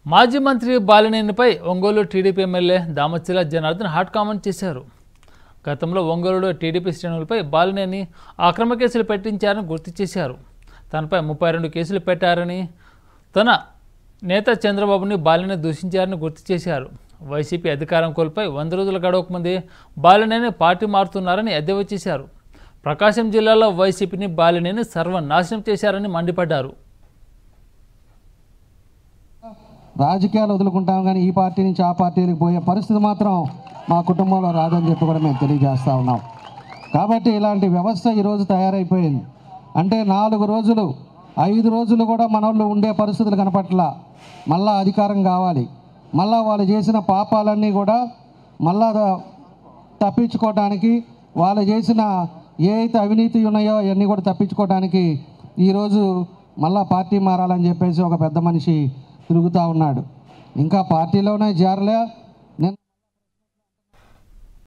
మాజీ మంత్రి బాలినేనిపై Ongole TDP MLA Damacharla Janardhan hot comment చేశారు గతంలో ఒంగోలులో టీడీపీ శ్రేణులపై బాలినేని అక్రమ కేసులు పెట్టించారని గుర్తు చేశారు తనపై ముప్పై రెండు కేసులు పెట్టారని తన నేత చంద్రబాబుని బాలినేని దూషించారని గుర్తు చేశారు వైసీపీ అధికారం కోల్పోయి వంద రోజులు గడవకముందే బాలినేని పార్టీ మారుతున్నారని ఎద్దేవా చేశారు ప్రకాశం జిల్లాలో వైసీపీని బాలినేని సర్వనాశనం చేశారని మండిపడ్డారు రాజకీయాలు వదులుకుంటాం కానీ ఈ పార్టీ నుంచి ఆ పార్టీలకు పోయే పరిస్థితి మాత్రం మా కుటుంబంలో రాదని చెప్పి కూడా మేము తెలియజేస్తా ఉన్నాం కాబట్టి ఇలాంటి వ్యవస్థ ఈరోజు తయారైపోయింది అంటే నాలుగు రోజులు ఐదు రోజులు కూడా మనోళ్ళు ఉండే పరిస్థితులు కనపట్ల మళ్ళా అధికారం కావాలి మళ్ళా వాళ్ళు చేసిన పాపాలన్నీ కూడా మళ్ళా ద- తప్పించుకోవడానికి వాళ్ళు చేసిన ఏ అయితే అవినీతి ఉన్నాయో అవన్నీ కూడా తప్పించుకోవడానికి ఈరోజు మళ్ళా పార్టీ మారాలని చెప్పేసి ఒక పెద్ద మనిషి తిరుగుతూ ఉన్నాడు ఇంకా పార్టీలోనే చేరలే